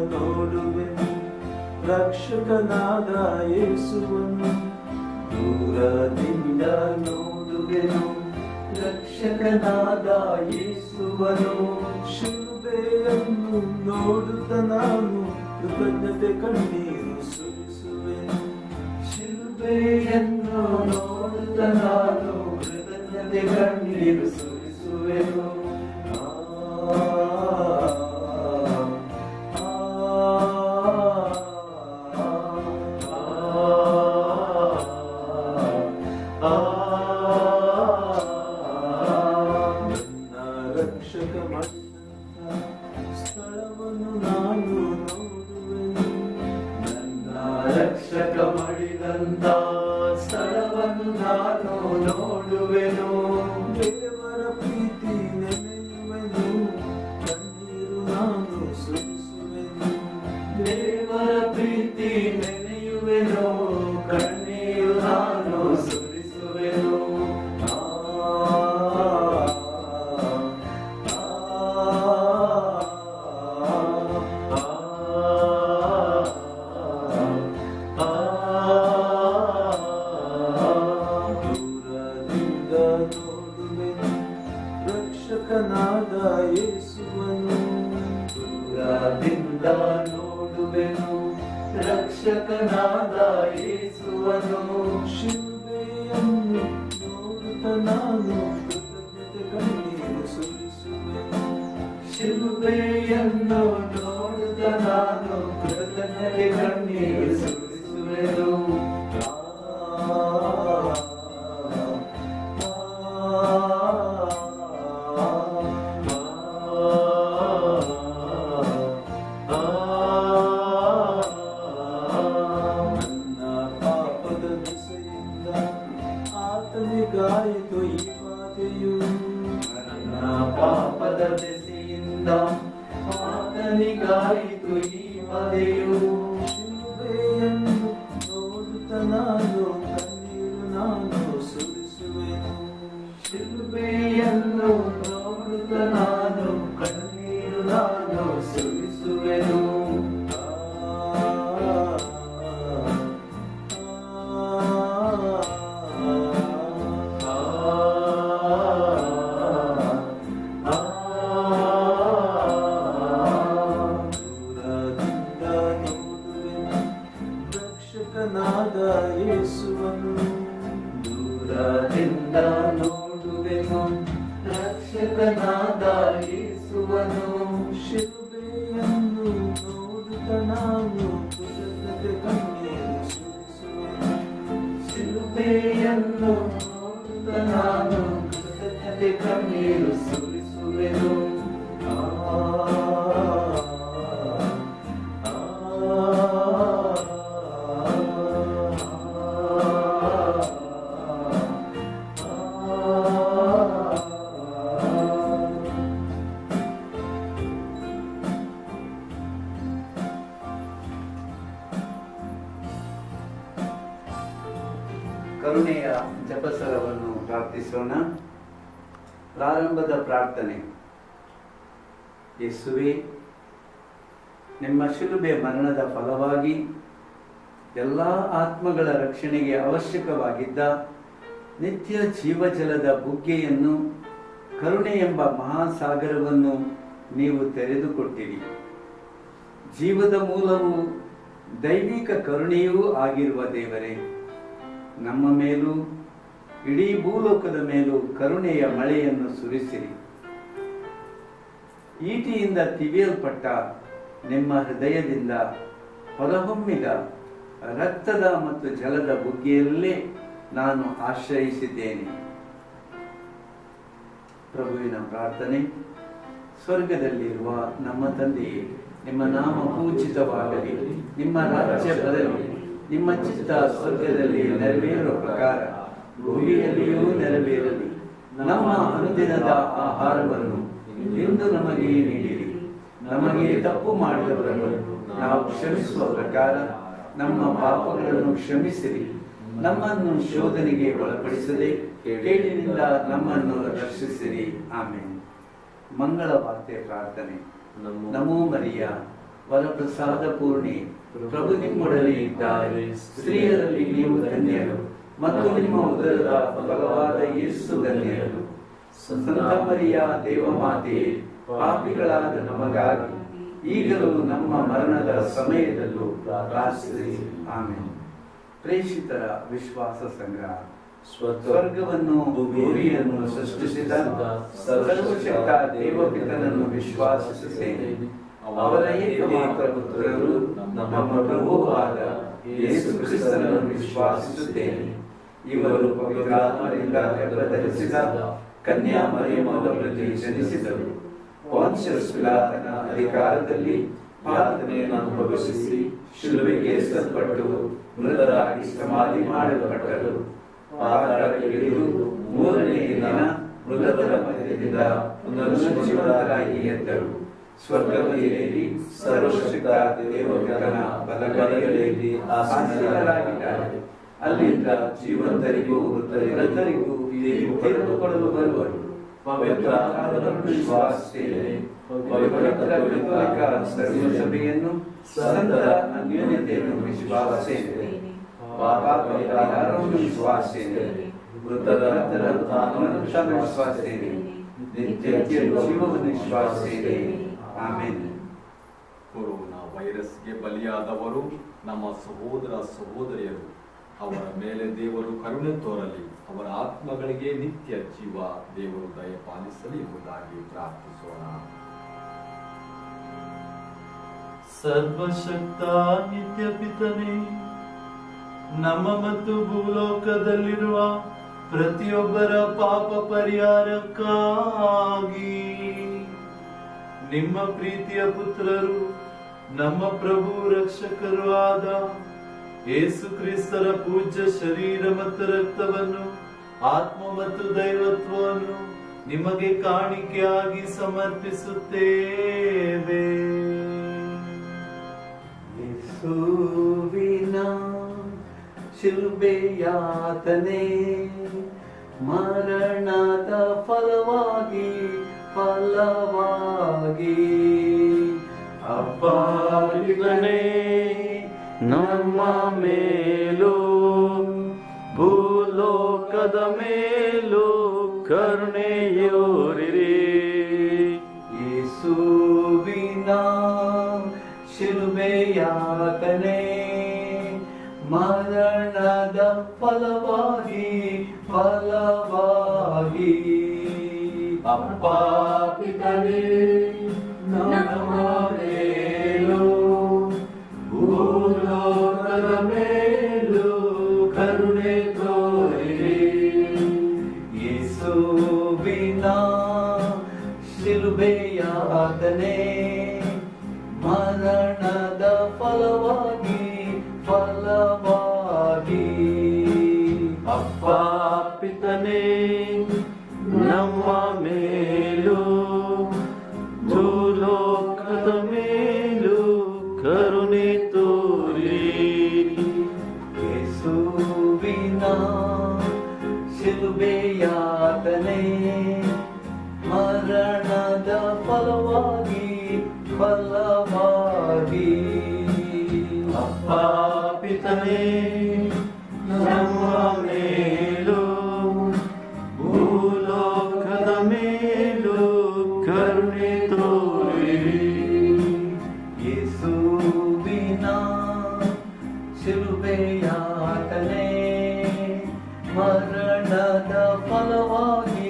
ನೋಡುವೆನು ರಕ್ಷಕನಾದ ಯೇಸುವನ್ನು ದೂರದಿಂದ ನೋಡುವೆನು ರಕ್ಷಕನಾದ ಯೇಸುವನು ಶಿಲುಬೆಯನ್ನು ನೋಡುತ್ತ ನಾನು ಕೃತಜ್ಞತೆ ಕಣ್ಣೀರು ಸುರಿಸುವೆನು ಶಿಲುಬೆಯನ್ನು ನೋಡುತ್ತ ನಾನು ಕೃತಜ್ಞತೆ ಕಣ್ಣೀರು ಸುರಿಸುವೆನು ಆ, ಆ, ಆ, ನನ್ನ ರಕ್ಷಕ ಮಾಡಿದಂತ ಸ್ಥಳವನ್ನು ನಾನು ನೋಡುವೆನು ನನ್ನ ರಕ್ಷಕ ಮಾಡಿದಂತ ಸ್ಥಳವನ್ನು ನಾನು ನೋಡುವೆನು ದೇವರ ಪ್ರೀತಿ ನೆನೆಯುವೆನು ಕಣ್ಣೀರು ನಾನು ಸುರಿಸುವೆನು ದೇವರ ಪ್ರೀತಿ ನೆನೆಯುವೆನು ಕಣ್ಣೀರು ನಾನು ಸುರಿಸುವೆನು ಆ, ಆ, ದೂರದಿಂದ ನೋಡುವೆನು ರಕ್ಷಕನಾದ ಯೇಸುವನು ದೂರದಿಂದ ನೋಡುವೆನು ರಕ್ಷಕನಾದ ಯೇಸುವನು ಶಿಲ್ಬೆಯನ್ನು ನೋಡುತ್ತ ನಾನು ಕೃತಜ್ಞತೆ ಕಣ್ಣೀರು ಸುರಿಸುವೆನು ಶಿಲುಬೆಯನ್ನು ನೋಡುತ್ತ ನಾನು ಕೃತಜ್ಞತೆ ಕಣ್ಣೀರು ಸುರಿಸುವೆನು ನನ್ನ ಪಾಪದ ದಿಸೆಯಿಂದ ಆತನಿಗಾಯಿತು ಈ ಬಾಧೆಯು ನನ್ನ ಪಾಪದ ದೆಸೆಯಿಂದ ಆತನಿಗಾಯಿತು ಈ ಬಾಧೆಯು ಶಿಲುಬೆಯನ್ನು ನೋಡುತ್ತ ನಾನು ಕಣ್ಣೀರು ನಾನು ಸುರಿಸುವೆನು ಶಿಲುಬೆಯನ್ನು ನೋಡುತ್ತ ನಾನು ಕಣ್ಣೀರು ನಾನು ಸುರಿಸುವೆನು ದೂರದಿಂದ ನೋಡುವೆನು ರಕ್ಷಕನಾದ ಯೇಸುವನ್ನು ದೂರದಿಂದ ನೋಡುವೆನು ರಕ್ಷಕನಾದ ಯೇಸುವನು ಶಿಲುಬೆಯನ್ನು ನೋಡುತ್ತ ನಾನು ಕೃತಜ್ಞತೆ ಕಣ್ಣೀರು ಸುರಿಸುವೆನು ಶಿಲುಬೆಯನ್ನು ನೋಡುತ್ತ ನಾನು ಕೃತಜ್ಞತೆ ಕಣ್ಣೀರು ಸುರಿಸುವೆನು ಆ, ಆ, ಕರುಣೆಯ ಜಪಸರವನ್ನು ಪ್ರಾರ್ಥಿಸೋಣ ಪ್ರಾರಂಭದ ಪ್ರಾರ್ಥನೆ ಯೇಸುವೆ ನಿಮ್ಮ ಶಿಲುಬೆ ಮರಣದ ಫಲವಾಗಿ ಎಲ್ಲ ಆತ್ಮಗಳ ರಕ್ಷಣೆಗೆ ಅವಶ್ಯಕವಾಗಿದ್ದ ನಿತ್ಯ ಜೀವಜಲದ ಬುಗ್ಗೆಯನ್ನು ಕರುಣೆ ಎಂಬ ಮಹಾಸಾಗರವನ್ನು ನೀವು ತೆರೆದುಕೊಟ್ಟಿರಿ ಜೀವದ ಮೂಲವು ದೈವಿಕ ಕರುಣೆಯೂ ಆಗಿರುವ ದೇವರೇ ನಮ್ಮ ಮೇಲೂ ಇಡೀ ಭೂಲೋಕದ ಮೇಲೂ ಕರುಣೆಯ ಮಳೆಯನ್ನು ಸುರಿಸಿರಿ ಈಟಿಯಿಂದ ತಿವಿಯಲ್ಪಟ್ಟ ನಿಮ್ಮ ಹೃದಯದಿಂದ ಹೊರಹೊಮ್ಮಿದ ರಕ್ತದ ಮತ್ತು ಜಲದ ಬುಗ್ಗೆಯಲ್ಲೇ ನಾನು ಆಶ್ರಯಿಸಿದ್ದೇನೆ ಪ್ರಭುವಿನ ಪ್ರಾರ್ಥನೆ ಸ್ವರ್ಗದಲ್ಲಿರುವ ನಮ್ಮ ತಂದೆಯೇ ನಿಮ್ಮ ನಾಮ ಪೂಜಿತವಾಗಲಿ ನಿಮ್ಮ ರಾಜ್ಯ ಬರಲಿ ನಿಮ್ಮ ಚಿತ್ತ ಸ್ವರ್ಗದಲ್ಲಿ ನೆರವೇರುವ ಪ್ರಕಾರ ಭೂಮಿಯಲ್ಲಿಯೂ ನೆರವೇರಲಿ ನಮ್ಮ ಅನುದಿನದ ಆಹಾರವನ್ನು ಇಂದು ನಮಗೆ ನೀಡಿರಿ ನಮಗೆ ತಪ್ಪು ಮಾಡಿದವರನ್ನು ನಾವು ಕ್ಷಮಿಸುವ ಪ್ರಕಾರ ನಮ್ಮ ಪಾಪಗಳನ್ನು ಕ್ಷಮಿಸಿರಿ ನಮ್ಮನ್ನು ಶೋಧನೆಗೆ ಒಳಪಡಿಸದೆ ಕೇಳಿನಿಂದ ನಮ್ಮನ್ನು ರಕ್ಷಿಸಿರಿ ಆಮೇಲೆ ಮಂಗಳ ವಾರ್ತೆ ಪ್ರಾರ್ಥನೆ ನಮೋ ಮರಿಯ ವರಪ್ರಸಾದ ಪೂರ್ಣಿ ಪ್ರಭು ನಿಮ್ಮೊಡನೆ ಇದ್ದಾರೆ ಸ್ತ್ರೀಯರಲ್ಲಿ ನೀವು ಧನ್ಯರು ಮತ್ತು ನಿಮ್ಮ ಉದರದ ಫಲವಾದ ಯೇಸು ಧನ್ಯರು ಸಂತ ಮರಿಯ ದೇವಮಾತೆ ಪಾಪಿಗಳಾದ ನಮಗಾಗಿ ಈಗಲೂ ನಮ್ಮ ಮರಣದ ಸಮಯದಲ್ಲೂ ಪ್ರಾರ್ಥಿಸಿ ಆಮೇಲೆ ಪ್ರೇಷಿತರ ವಿಶ್ವಾಸ ಸಂಗ್ರಹ ಸ್ವರ್ಗವನ್ನು ಭೂಮಿಯನ್ನು ಸೃಷ್ಟಿಸಿದ ಸರ್ವಶಕ್ತ ದೇವಪಿತನನ್ನು ವಿಶ್ವಾಸಿಸುತ್ತೇನೆ ಅವರ ಏಕಮಾತ್ರ ಪುತ್ರರು ನಮ್ಮ ಪ್ರಭುವಾದ ಯೇಸು ಕ್ರಿಸ್ತನನ್ನು ವಿಶ್ವಾಸಿಸುತ್ತೇನೆ ಇವರು ಪವಿತ್ರಾತ್ಮರಿಂದ ಗರ್ಭಧರಿಸಿದ ಕನ್ಯಾ ಮರಿಯಮ್ಮನ ಪ್ರತಿ ಜನಿಸಿದರು ಪಾನ್ಷಿಯಸ್ ಪಿಲಾತನ ಅಧಿಕಾರದಲ್ಲಿ ಯಾತನೆಯನ್ನು ಅನುಭವಿಸಿ ಶಿಲುಬೆಗೆ ಸಲ್ಪಟ್ಟು ಮೃತರಾಗಿ ಸಮಾಧಿ ಮಾಡಲ್ಪಟ್ಟರು ಪಾತಾಳಕ್ಕೆ ಇಳಿದು ಮೂರನೇ ದಿನ ಮೃತರ ಮಧ್ಯದಿಂದ ಪುನರುಜ್ಜೀವನರಾಗಿ ಎದ್ದರು ಸ್ವರ್ಗದಲ್ಲಿ ಸರ್ವಶಕ್ತ ದೇವಕನ ಬಲಗಡೆಯಲ್ಲಿ ಆಸೀನರಾಗಿದ್ದಾರೆ ಅಲ್ಲಿಂದ ಜೀವಂತರಿಗೂ ಮೃತರಿಗೂ ತೀರ್ಪು ಕೊಡಲು ಬರುವರು ಪವಿತ್ರ ಆತ್ಮನನ್ನು ವಿಶ್ವಾಸಿಸುತ್ತೇನೆ ಪವಿತ್ರ ಕಥೋಲಿಕ ಸರ್ವಸಭೆಯನ್ನು ಸಂತರ ಅನ್ಯೋನ್ಯತೆಯನ್ನು ವಿಶ್ವಾಸಿಸುತ್ತೇನೆ ಪಾಪ ಪರಿಹಾರವನ್ನು ವಿಶ್ವಾಸಿಸುತ್ತೇನೆ ಮೃತರ ತಾನನ್ನು ವಿಶ್ವಾಸಿಸುತ್ತೇನೆ ನಿತ್ಯ ಜೀವವನ್ನು ವಿಶ್ವಾಸಿಸುತ್ತೇನೆ ಆಮೇಲೆ ಕೊರೋನಾ ವೈರಸ್ಗೆ ಬಲಿಯಾದವರು ನಮ್ಮ ಸಹೋದರ ಸಹೋದರಿಯರು ಅವರ ಮೇಲೆ ದೇವರು ಕರುಣೆ ತೋರಲಿ ಅವರ ಆತ್ಮಗಳಿಗೆ ನಿತ್ಯ ಜೀವ ದೇವರು ದಯಪಾಲಿಸಲಿ ಎಂಬುದಾಗಿ ಪ್ರಾರ್ಥಿಸೋಣ ಸರ್ವಶಕ್ತ ನಿತ್ಯ ಪಿತನೆ ನಮ್ಮ ಮತ್ತು ಭೂಲೋಕದಲ್ಲಿರುವ ಪ್ರತಿಯೊಬ್ಬರ ಪಾಪ ಪರಿಹಾರಕ್ಕಾಗಿ ನಿಮ್ಮ ಪ್ರೀತಿಯ ಪುತ್ರರು ನಮ್ಮ ಪ್ರಭು ರಕ್ಷಕರು ಆದ ಯೇಸು ಕ್ರಿಸ್ತರ ಪೂಜ್ಯ ಶರೀರ ಮತ್ತು ರಕ್ತವನ್ನು ಆತ್ಮ ಮತ್ತು ದೈವತ್ವವನ್ನು ನಿಮಗೆ ಕಾಣಿಕೆಯಾಗಿ ಸಮರ್ಪಿಸುತ್ತೇವೆ ಯೇಸುವಿನ ಶಿಲ್ಬೆಯಾತನೆ ಮರಣದ ಫಲವಾಗಿ ಫಲವಾಗಿ ಅಪ್ಪಾರಿಗಳೇ ನಮ್ಮ ಮೇಲೂ ಭೂಲೋಕದ ಮೇಲೂ ಕರುಣೆಯೋರಿರಿ ಯೇಸುವಿನ ಶಿಲುಬೆಯಾತನೆ ಮರಣದ ಫಲವಾಗಿ ಫಲವಾಗಿ ಅಪ್ಪ ಪಿತನೇ ನಮ್ಮ ಮೇಲೂ ಭೂಲೋಕದ ಮೇಲೂ ಕರುಣೆ ತೋರಿರಿ ಯೇಸುವಿನ ಶಿಲುಬೆಯಾತನೆ ಮರಣದ ಫಲವಾಗಿ ಫಲವಾಗಿ ಅಪ್ಪ ಪಿತನೇ ನಮ್ಮ ಮೇಲೂ ಭೂಲೋಕದ ಮೇಲೂ ಕರುಣೆ ತೋರಿ ಯೇಸುವಿನ ಶಿಲುಬೆಯಾತನೆ ಮರಣದ ಫಲವಾಗಿ ಫಲವಾಗಿ ಅಪ್ಪ ಪಿತನೇ ನಮ್ಮ ಮೇಲೂ ಭೂಲೋಕದ ಮೇಲೂ ಕರುಣೆ ತೋರಿರಿ ಯೇಸುವಿನ ಶಿಲುಬೆಯಾತನೆ ಮರಣದ ಫಲವಾಗಿ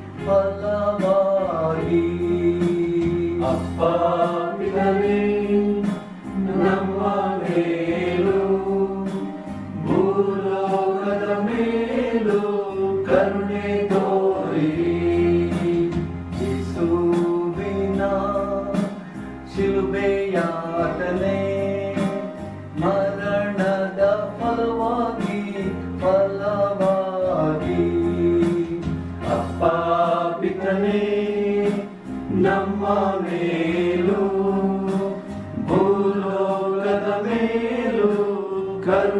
ಫಲವಾಗಿ ಅಪ್ಪ ಪಿತನೇ ನಮ್ಮ ಮೇಲೂ ಭೂಲೋಕದ ಮೇಲೂ ಕರುಣೆ ತೋರಿರಿ ಯೇಸುವಿನ ಶಿಲುಬೆಯಾತನೆ ಮರಣದ ಫಲವಾಗಿ ಫಲವಾಗಿ ಅಪ್ಪ ಪಿತನೇ ನಮ್ಮ ಮೇಲೂ ಭೂಲೋಕದ ಮೇಲೂ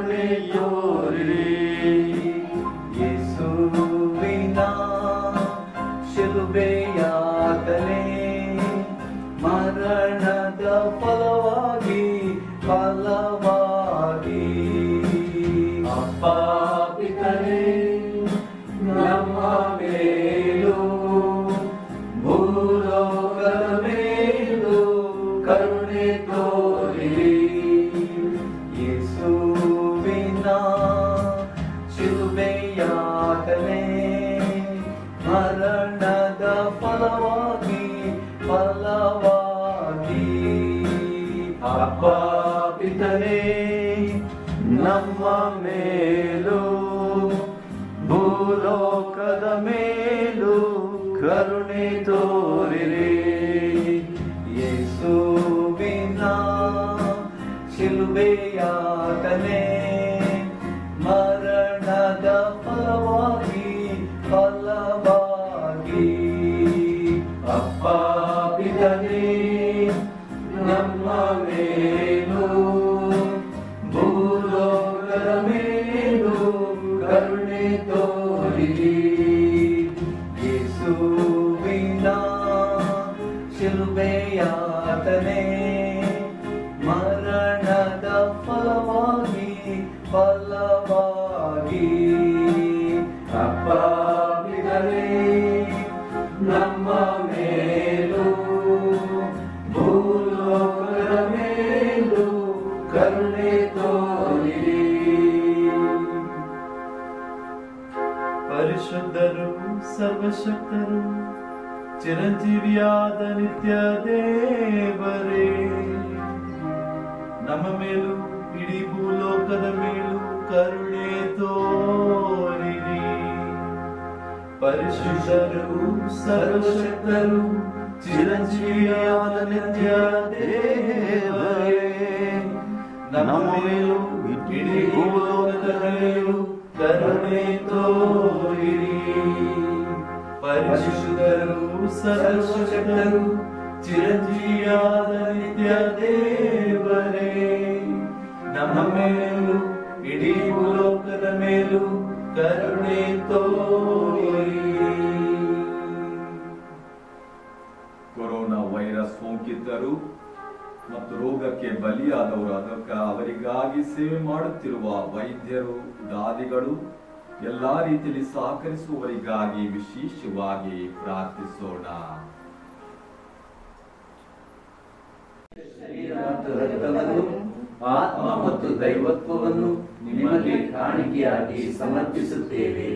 ಕರುಣೆಯೋರಿರಿ ಯೇಸುವಿನ ಭೂಲೋಕದ ಮೇಲೂ ಕರುಣೆ ತೋರಿರಿ ಯೇಸುವಿನ ಶಿಲುಬೆಯಾತನೆ ಮರಣದ ಫಲವಾಗಿ ಫಲವಾಗಿ ಅಪ್ಪ ಪಿತನೇ ನಮ್ಮ ಮೇಲೂ ಭೂಲೋಕದ ಮೇಲೂ ಕರುಣೆ ತೋರಿರಿ ಯೇಸುವಿನ ಶಿಲುಬೆಯಾತನೆ ಮರಣದ ಫಲವಾಗಿ ಫಲವಾಗಿ ಅಪ್ಪ ಪಿತನೇ ನಮ್ಮ ಮೇಲೂ ಭೂಲೋಕದ ಮೇಲೂ ಕರುಣೆ ತೋರಿರಿ ಪರಿಶುದ್ಧರು ಸರ್ವಶಕ್ತರು ಚಿರಂಜೀವಿಯಾದ ನಿತ್ಯ ದೇವರೇ ನಮ್ಮ ಮೇಲೂ ಇಡೀ ಭೂಲೋಕದ ಮೇಲೂ ಕರುಣೆ ತೋರಿರಿ ಪರಿಶುದ್ಧರು ಸರ್ವಶಕ್ತರು ಚಿರಂಜೀವಿಯಾದ ನಿತ್ಯ ದೇವರೇ ನಮ್ಮ ಮೇಲೂ ಇಡೀ ಭೂಲೋಕದ ಮೇಲೂ ಕರುಣೆ ತೋರಿರಿ ಪರಿಶುದ್ಧರು ಸರ್ವಶಕ್ತರು ಚಿರಂಜೀವಿಯಾದ ನಿತ್ಯ ದೇವರೇ ನಮ್ಮ ಮೇಲೂ ಇಡೀ ಭೂಲೋಕದ ಮೇಲೂ ಕರುಣೆ ತೋರಿರಿ ಕೊರೋನಾ ವೈರಸ್ ಸೋಂಕಿತರು ಮತ್ತು ರೋಗಕ್ಕೆ ಬಲಿಯಾದವರು ಅದಕ್ಕೆ ಅವರಿಗಾಗಿ ಸೇವೆ ಮಾಡುತ್ತಿರುವ ವೈದ್ಯರು ದಾದಿಗಳು ಎಲ್ಲಾ ರೀತಿಯಲ್ಲಿ ಸಹಕರಿಸುವವರಿಗಾಗಿ ವಿಶೇಷವಾಗಿ ಪ್ರಾರ್ಥಿಸೋಣ ಶರೀರ ಮತ್ತು ರಕ್ತವನ್ನು ಆತ್ಮ ಮತ್ತು ದೈವತ್ವವನ್ನು ನಿಮಗೆ ಕಾಣಿಕೆಯಾಗಿ ಸಮರ್ಪಿಸುತ್ತೇವೆ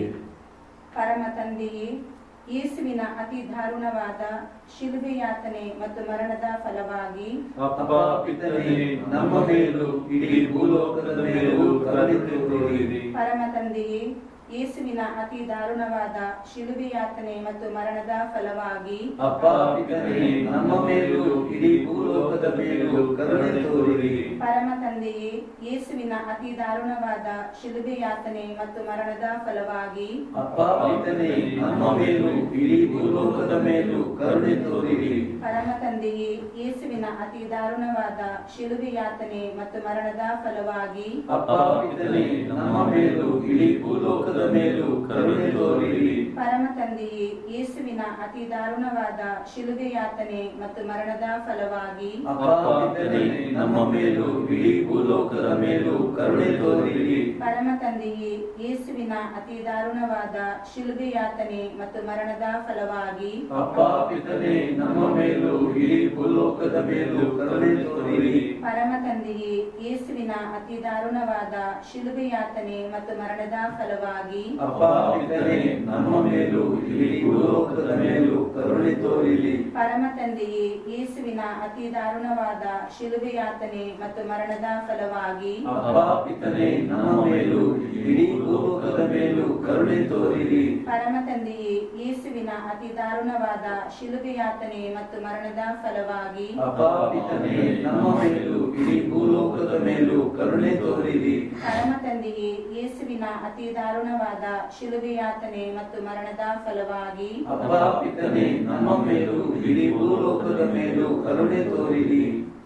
ಪರಮ ತಂದೆಯೇ ಯೇಸುವಿನ ಅತಿ ದಾರುಣವಾದ ಶಿಲುಬೆ ಯಾತನೆ ಮತ್ತು ಮರಣದ ಫಲವಾಗಿ ಅಪ್ಪ ಪಿತನೇ ನಮ್ಮ ಮೇಲೂ ಇಡೀ ಭೂಲೋಕದ ಮೇಲೂ ಕರುಣೆ ತೋರಿರಿ ಪರಮ ತಂದೆಯೇ ಯೇಸುವಿನ ಅತಿ ದಾರುಣವಾದ ಶಿಲುಬೆ ಯಾತನೆ ಮತ್ತು ಮರಣದ ಫಲವಾಗಿ ಅಪ್ಪ ಪಿತನೇ ನಮ್ಮ ಮೇಲೂ ಇಡೀ ಭೂಲೋಕದ ಮೇಲೂ ಕರುಣೆ ತೋರಿರಿ ಪರಮ ತಂದೆಯೇ ಯೇಸುವಿನ ಅತಿ ದಾರುಣವಾದ ಶಿಲುಬೆ ಯಾತನೆ ಮತ್ತು ಮರಣದ ಫಲವಾಗಿ ಅಪ್ಪ ಪಿತನೇ ನಮ್ಮ ಮೇಲೂ ಇಡೀ ಭೂಲೋಕದ ಮೇಲೂ ಕರುಣೆ ತೋರಿರಿ ಪರಮ ತಂದೆಯೇ ಯೇಸುವಿನ ಅತಿ ದಾರುಣವಾದ ಶಿಲುಬೆ ಯಾತನೆ ಮತ್ತು ಮರಣದ ಫಲವಾಗಿ ಅಪ್ಪ ಪಿತನೇ ನಮ್ಮ ಮೇಲೂ ಇಡೀ ಭೂಲೋಕದ ಮೇಲೂ ಕರುಣೆ ತೋರಿರಿ ಪರಮ ತಂದೆಯೇ ಯೇಸುವಿನ ಅತಿ ದಾರುಣವಾದ ಶಿಲುಬೆ ಯಾತನೆ ಮತ್ತು ಮರಣದ ಫಲವಾಗಿ ಅಪ್ಪ ಪಿತನೇ ನಮ್ಮ ಮೇಲೂ ಇಡೀ ಭೂಲೋಕದ ಮೇಲೂ ಕರುಣೆ ತೋರಿರಿ ಪರಮ ತಂದೆಯೇ ಯೇಸುವಿನ ಅತಿ ದಾರುಣವಾದ ಶಿಲುಬೆ ಯಾತನೆ ಮತ್ತು ಮರಣದ ಫಲವಾಗಿ ಅಪ್ಪ ಪಿತನೇ ನಮ್ಮ ಮೇಲೂ ಇಡೀ ಭೂಲೋಕದ ಮೇಲೂ ಕರುಣೆ ತೋರಿರಿ ಪರಮ ತಂದೆಯೇ ಯೇಸುವಿನ ಅತಿ ದಾರುಣವಾದ ಶಿಲುಬೆ ಯಾತನೆ ಮತ್ತು ಮರಣದ ಫಲವಾಗಿ ಅಪ್ಪ ಪಿತನೇ ನಮ್ಮ ಮೇಲೂ ಇಡೀ ಭೂಲೋಕದ ಮೇಲೂ ಕರುಣೆ ತೋರಿರಿ ಪರಮ ತಂದೆಯೇ ಯೇಸುವಿನ ಅತಿ ದಾರುಣವಾದ ಶಿಲುಬೆ ಯಾತನೆ ಮತ್ತು ಮರಣದ ಫಲವಾಗಿ ಅಪ್ಪ ಪಿತನೇ ನಮ್ಮ ಮೇಲೂ ಇಡೀ ಭೂಲೋಕದ ಮೇಲೂ ಕರುಣೆ ತೋರಿರಿ ಪರಮ ತಂದೆಯೇ ಯೇಸುವಿನ ಅತಿ ದಾರುಣವಾದ ಶಿಲುಬೆ ಯಾತನೆ ಮತ್ತು ಮರಣದ ಫಲವಾಗಿ ಅಪ್ಪ ಪಿತನೇ ನಮ್ಮ ಮೇಲೂ ಇಡೀ ಭೂಲೋಕದ ಮೇಲೂ ಕರುಣೆ ತೋರಿರಿ ಪರಮ ತಂದೆಯೇ ಯೇಸುವಿನ ಅತಿ ದಾರುಣವಾದ ಶಿಲುಬೆ ಯಾತನೆ ಮತ್ತು ಮರಣದ ಫಲವಾಗಿ ಅಪ್ಪ ಪಿತನೇ ನಮ್ಮ ಮೇಲೂ ಇಡೀ ಭೂಲೋಕದ ಮೇಲೂ ಕರುಣೆ ತೋರಿರಿ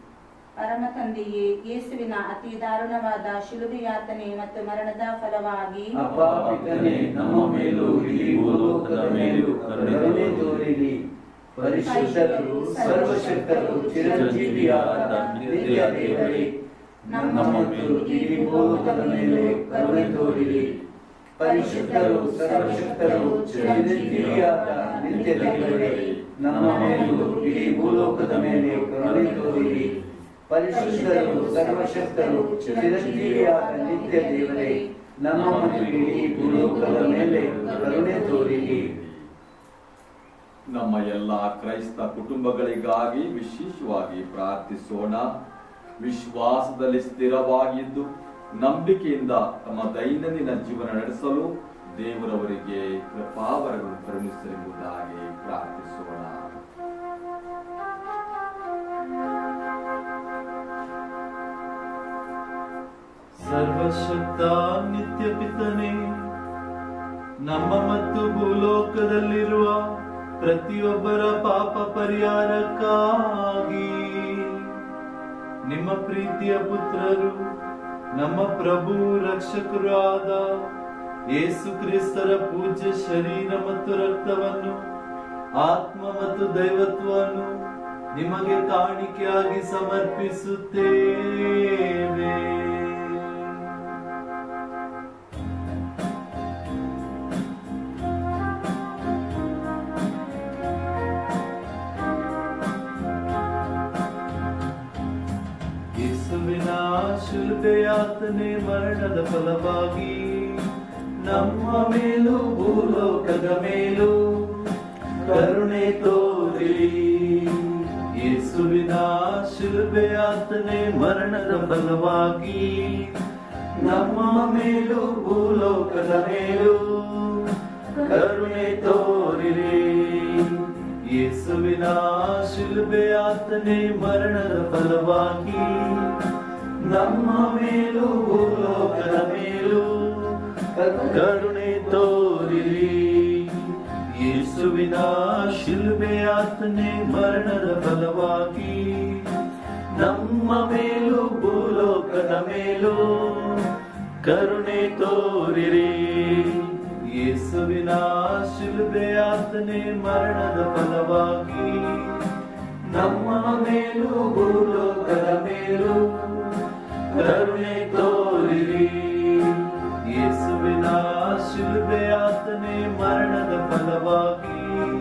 ಪರಮ ತಂದೆಯೇ ಯೇಸುವಿನ ಅತಿ ದಾರುಣವಾದ ಶಿಲುಬೆ ಯಾತನೆ ಮತ್ತು ಮರಣದ ಫಲವಾಗಿ ಅಪ್ಪ ಪಿತನೇ ನಮ್ಮ ಮೇಲೂ ಇಡೀ ಭೂಲೋಕದ ಮೇಲೂ ಕರುಣೆ ತೋರಿರಿ ಪರಿಶುದ್ಧರು ಸರ್ವಶಕ್ತರು ಚಿರಂಜೀವಿಯಾದ ನಿತ್ಯ ದೇವರೇ ನಮ್ಮ ಮತ್ತು ಇಡೀ ಭೂಲೋಕದ ಮೇಲೆ ಕರುಣೆ ತೋರಿರಿ ಪರಿಶುದ್ಧರು ಸರ್ವಶಕ್ತರು ಚಿರಂಜೀವಿಯಾದ ನಿತ್ಯ ದೇವರೇ ನಮ್ಮ ಮೇಲೂ ಇಡೀ ಭೂಲೋಕದ ಮೇಲೆ ಕರುಣೆ ತೋರಿರಿ ಪರಿಶುದ್ಧರು ಸರ್ವಶಕ್ತರು ಚಿರಂಜೀವಿಯಾದ ನಿತ್ಯ ದೇವರೇ ನಮ್ಮ ಮತ್ತು ಇಡೀ ಭೂಲೋಕದ ಮೇಲೆ ಕರುಣೆ ತೋರಿರಿ ನಮ್ಮ ಎಲ್ಲ ಕ್ರೈಸ್ತ ಕುಟುಂಬಗಳಿಗಾಗಿ ವಿಶೇಷವಾಗಿ ಪ್ರಾರ್ಥಿಸೋಣ ವಿಶ್ವಾಸದಲ್ಲಿ ಸ್ಥಿರವಾಗಿದ್ದು ನಂಬಿಕೆಯಿಂದ ತಮ್ಮ ದೈನಂದಿನ ಜೀವನ ನಡೆಸಲು ದೇವರವರಿಗೆ ಕೃಪಾವರಗಳನ್ನು ಕರುಣಿಸಲೆಂಬುದಾಗಿ ಪ್ರಾರ್ಥಿಸೋಣ ಸರ್ವಶಕ್ತ ನಿತ್ಯ ಪಿತನೆ ನಮ್ಮ ಮತ್ತು ಭೂಲೋಕದಲ್ಲಿರುವ ಪ್ರತಿಯೊಬ್ಬರ ಪಾಪ ಪರಿಹಾರಕ್ಕಾಗಿ ನಿಮ್ಮ ಪ್ರೀತಿಯ ಪುತ್ರರು ನಮ್ಮ ಪ್ರಭು ರಕ್ಷಕರು ಆದ ಯೇಸು ಕ್ರಿಸ್ತರ ಪೂಜ್ಯ ಶರೀರ ಮತ್ತು ರಕ್ತವನ್ನು ಆತ್ಮ ಮತ್ತು ದೈವತ್ವವನ್ನು ನಿಮಗೆ ಕಾಣಿಕೆಯಾಗಿ ಸಮರ್ಪಿಸುತ್ತೇವೆ ಯೇಸುವಿನ ಶುಲ್ಬೆಯಾತನೆ ಮರಣದ ಫಲವಾಗಿ ನಮ್ಮ ಮೇಲೂ ಭೂಲೋಕದ ಮೇಲೂ ಕರುಣೆ ತೋರಿರಿ ಯೇಸುವಿನ ಶಿಲ್ಬೆಯಾತನೆ ಮರಣದ ಫಲವಾಗಿ ನಮ್ಮ ಮೇಲೂ ಭೂಲೋಕದ ಮೇಲೂ ಕರುಣೆ ತೋರಿರಿ ಯೇಸುವಿನ ಶಿಲ್ಬೆಯಾತನೆ ಮರಣದ ಫಲವಾಗಿ ನಮ್ಮ ಮೇಲೂ ಭೂಲೋಕದ ಮೇಲೂ ಕರುಣೆ ತೋರಿರಿ ಯೇಸುವಿನ ಶಿಲ್ಬೆಯಾತನೆ ಮರಣದ ಫಲವಾಗಿ ನಮ್ಮ ಮೇಲೂ ಭೂಲೋಕದ ಮೇಲೂ ಕರುಣೆ ತೋರಿರಿ ಯೇಸುವಿನ ಶಿಲ್ಬೆಯಾತನೆ ಮರಣದ ಫಲವಾಗಿ ನಮ್ಮ ಮೇಲೂ ಭೂಲೋಕದ ಮೇಲೂ ಕರುಣೆ ತೋರಿರಿ ಯೇಸುವಿನ ಶಿಲ್ಬೆಯಾತನೆ ಮರಣದ ಫಲವಾಗಿ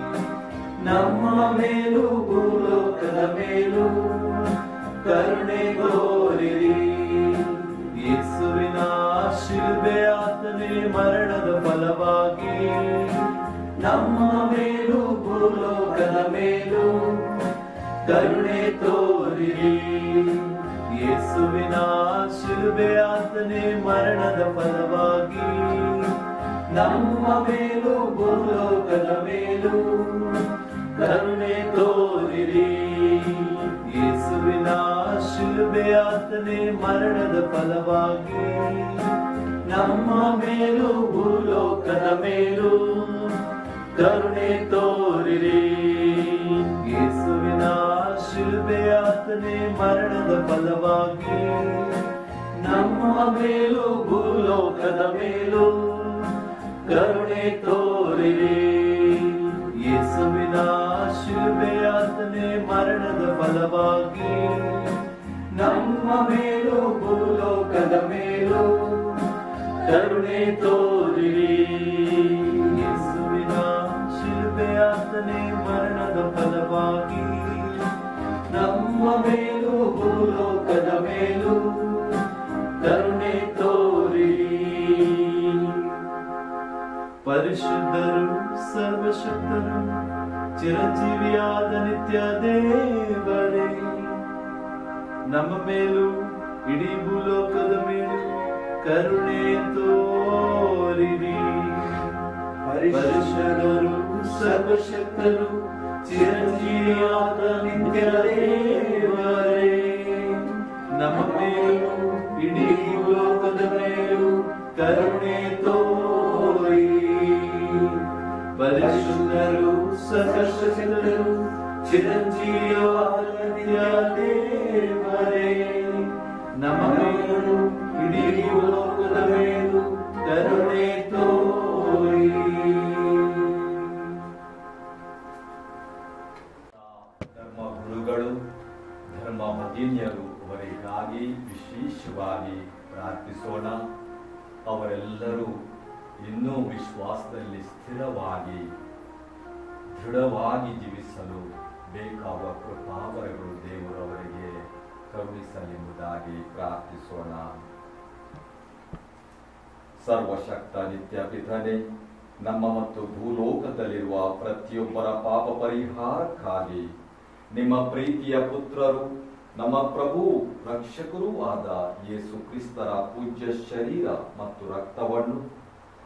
ನಮ್ಮ ಮೇಲೂ ಭೂಲೋಕದ ಮೇಲೂ ಕರುಣೆ ತೋರಿರಿ ಯೇಸುವಿನ ಶಿಲ್ಬೆಯಾತನೆ ಮರಣದ ಫಲವಾಗಿ ನಮ್ಮ ಮೇಲೂ ಭೂಲೋಕದ ಮೇಲೂ ಕರುಣೆ ತೋರಿರಿ ಯೇಸುವಿನ ಶಿಲುಬೆಯಾತನೆ ಮರಣದ ಫಲವಾಗಿ ನಮ್ಮ ಮೇಲೂ ಭೂಲೋಕದ ಮೇಲೂ ಕರುಣೆ ತೋರಿರಿ ಯೇಸುವಿನ ಶಿಲುಬೆಯಾತನೆ ಮರಣದ ಫಲವಾಗಿ ನಮ್ಮ ಮೇಲೂ ಭೂಲೋಕದ ಮೇಲೂ ಕರುಣೆ ತೋರಿರಿ ಯೇಸುವಿನ ಶಿಲ್ಬೆಯಾತನೆ ಮರಣದ ಫಲವಾಗಿ ನಮ್ಮ ಮೇಲೂ ಭೂಲೋಕದ ಮೇಲೂ ಕರುಣೆ ತೋರಿರಿ ಯೇಸುವಿನ ಶಿಲ್ಬೆಯಾತನೆ ಮರಣದ ಫಲವಾಗಿ ನಮ್ಮ ಮೇಲೂ ಭೂಲೋಕದ ಮೇಲೂ ಕರುಣೆ ತೋರಿರಿ ಯೇಸುವಿನ ಶಿಲ್ಬೆಯಾತನೆ ಮರಣದ ಫಲವಾಗಿ ನಮ್ಮ ಮೇಲೂ ಭೂಲೋಕದ ಮೇಲೂ ಕರುಣೆ ತೋರಿರಿ ಪರಿಶುದ್ಧರು ಸರ್ವಶಕ್ತರು ಚಿರಂಜೀವಿಯಾದ ನಿತ್ಯ ದೇವರೇ ನಮ್ಮ ಮೇಲೂ ಇಡೀ ಭೂಲೋಕದ ಮೇಲೂ ಕರುಣೆ ತೋರಿರಿ ಪರಿಶುದ್ಧರು ಸರ್ವಶಕ್ತರು ಚಿರಂಜೀವಿಯಾದ ನಿತ್ಯ ದೇವರೇ ನಮ್ಮ ಮೇಲೂ ಇಡೀ ಭೂಲೋಕದ ಮೇಲೂ ಕರುಣೆ ತೋರಿ ಪರಿಶುದ್ಧರು ಸರ್ವಶಕ್ತರು ಚಿರಂಜೀವಿಯಾದ ನಿತ್ಯ ದೇವರೇ ನಮ್ಮ ಮೇಲೂ ಇಡೀ ಭೂಲೋಕದ ಮೇಲೂ ಕರುಣೆ ತೋರಿ ಧರ್ಮ ಗುರುಗಳು ಧರ್ಮ ಭಗಿನಿಯರು ಅವರಿಗಾಗಿ ವಿಶೇಷವಾಗಿ ಪ್ರಾರ್ಥಿಸೋಣ ಅವರೆಲ್ಲರೂ ಇನ್ನೂ ವಿಶ್ವಾಸದಲ್ಲಿ ಸ್ಥಿರವಾಗಿ ದೃಢವಾಗಿ ಜೀವಿಸಲು ಬೇಕಾದ ಕೃಪಾವರಗಳು ದೇವರು ಅವರಿಗೆ ಕರುಣಿಸಲೆಂಬುದಾಗಿ ಪ್ರಾರ್ಥಿಸೋಣ ಸರ್ವಶಕ್ತ ನಿತ್ಯ ಪಿತನೆ ನಮ್ಮ ಮತ್ತು ಭೂಲೋಕದಲ್ಲಿರುವ ಪ್ರತಿಯೊಬ್ಬರ ಪಾಪ ಪರಿಹಾರಕ್ಕಾಗಿ ನಿಮ್ಮ ಪ್ರೀತಿಯ ಪುತ್ರರು ನಮ್ಮ ಪ್ರಭು ರಕ್ಷಕರೂ ಆದ ಯೇಸು ಕ್ರಿಸ್ತರ ಪೂಜ್ಯ ಶರೀರ ಮತ್ತು ರಕ್ತವನ್ನು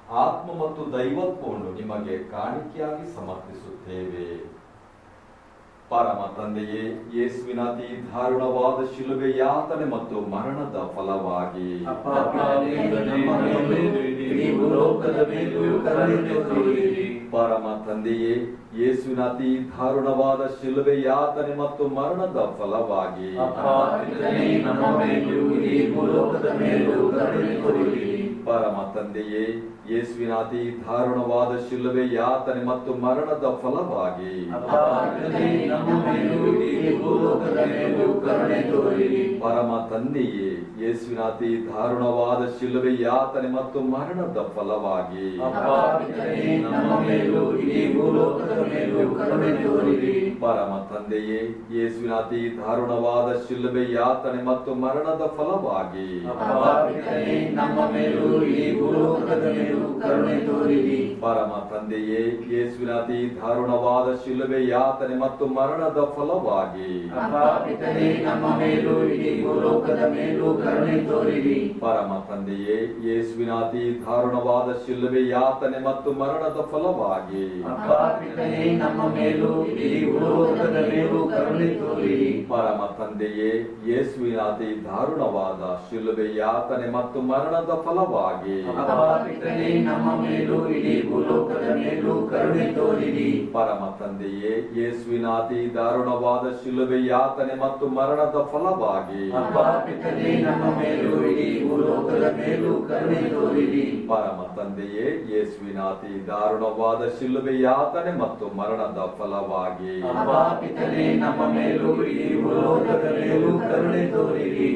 ಆತ್ಮ ಮತ್ತು ದೈವತ್ವವನ್ನು ನಿಮಗೆ ಕಾಣಿಕೆಯಾಗಿ ಸಮರ್ಪಿಸುತ್ತೇವೆ ಪರಮ ತಂದೆಯೇ ಯೇಸುವಿನ ಅತಿ ದಾರುಣವಾದ ಶಿಲುಬೆ ಯಾತನೆ ಮತ್ತು ಮರಣದ ಫಲವಾಗಿ ಅಪ್ಪ ತಂದೆಯೇ, ನಮ್ಮ ಮೇಲೂ ಇಡೀ ಭೂಲೋಕದ ಮೇಲೂ ಕರುಣೆ ತೋರಿರಿ. ಪರಮ ತಂದೆಯೇ ಯೇಸುವಿನ ಅತಿ ದಾರುಣವಾದ ಶಿಲುಬೆ ಯಾತನೆ ಮತ್ತು ಮರಣದ ಫಲವಾಗಿ ಅಪ್ಪ ತಂದೆಯೇ, ನಮ್ಮ ಮೇಲೂ ಇಡೀ ಭೂಲೋಕದ ಮೇಲೂ ಕರುಣೆ ತೋರಿರಿ. ಪರಮ ತಂದೆಯೇ ಯೇಸುವಿನ ಅತಿ ದಾರುಣವಾದ ಶಿಲುಬೆ ಯಾತನೆ ಮತ್ತು ಮರಣದ ಫಲವಾಗಿ ಅಪ್ಪ ತಂದೆಯೇ, ನಮ್ಮ ಮೇಲೂ ಇಡೀ ಭೂಲೋಕದ ಮೇಲೂ ಕರುಣೆ ತೋರಿರಿ. ಪರಮ ತಂದೆಯೇ ಯೇಸುವಿನ ಅತಿ ದಾರುಣವಾದ ಶಿಲುಬೆ ಯಾತನೆ ಮತ್ತು ಮರಣದ ಫಲವಾಗಿ ಅಪ್ಪ ತಂದೆಯೇ, ನಮ್ಮ ಮೇಲೂ ಇಡೀ ಭೂಲೋಕದ ಮೇಲೂ ಕರುಣೆ ತೋರಿರಿ. ಪರಮ ತಂದೆಯೇ ಯೇಸುವಿನ ಅತಿ ದಾರುಣವಾದ ಶಿಲುಬೆ ಯಾತನೆ ಮತ್ತು ಮರಣದ ಫಲವಾಗಿ ಅಪ್ಪ ತಂದೆಯೇ, ನಮ್ಮ ಮೇಲೂ ಇಡೀ ಭೂಲೋಕದ ಮೇಲೂ ಕರುಣೆ ತೋರಿರಿ. ಪರಮ ತಂದೆಯೇ ಯೇಸುವಿನ ಅತಿ ದಾರುಣವಾದ ಶಿಲುಬೆ ಯಾತನೆ ಮತ್ತು ಮರಣದ ಫಲವಾಗಿ ಅಪ್ಪ ತಂದೆಯೇ, ನಮ್ಮ ಮೇಲೂ ಇಡೀ ಭೂಲೋಕದ ಮೇಲೂ ಕರುಣೆ ತೋರಿರಿ. ಪರಮ ತಂದೆಯೇ ಯೇಸುವಿನ ಅತಿ ದಾರುಣವಾದ ಶಿಲುಬೆ ಯಾತನೆ ಮತ್ತು ಮರಣದ ಫಲವಾಗಿ ಅಪ್ಪ ತಂದೆಯೇ, ನಮ್ಮ ಮೇಲೂ ಇಡೀ ಭೂಲೋಕದ ಮೇಲೂ ಕರುಣೆ ತೋರಿರಿ. ಪರಮ ತಂದೆಯೇ ಯೇಸುವಿನ ಅತಿ ದಾರುಣವಾದ ಶಿಲುಬೆ ಯಾತನೆ ಮತ್ತು ಮರಣದ ಫಲವಾಗಿ ಅಪ್ಪ ತಂದೆಯೇ, ನಮ್ಮ ಮೇಲೂ ಇಡೀ ಭೂಲೋಕದ ಮೇಲೂ ಕರುಣೆ ತೋರಿರಿ. ಪರಮ ತಂದೆಯೇ ಯೇಸುವಿನ ಅತಿ ದಾರುಣವಾದ ಶಿಲುಬೆ ಯಾತನೆ ಮತ್ತು ಮರಣದ ಫಲವಾಗಿ ಅಪ್ಪ ತಂದೆಯೇ, ನಮ್ಮ ಮೇಲೂ ಇಡೀ ಭೂಲೋಕದ ಮೇಲೂ ಕರುಣೆ ತೋರಿರಿ. ಪರಮ ತಂದೆಯೇ ಯೇಸುವಿನ ಅತಿ ದಾರುಣವಾದ ಶಿಲುಬೆ ಯಾತನೆ ಮತ್ತು ಮರಣದ ಫಲವಾಗಿ ಅಪ್ಪ ತಂದೆಯೇ, ನಮ್ಮ ಮೇಲೂ ಇಡೀ ಭೂಲೋಕದ ಮೇಲೂ ಕರುಣೆ ತೋರಿರಿ.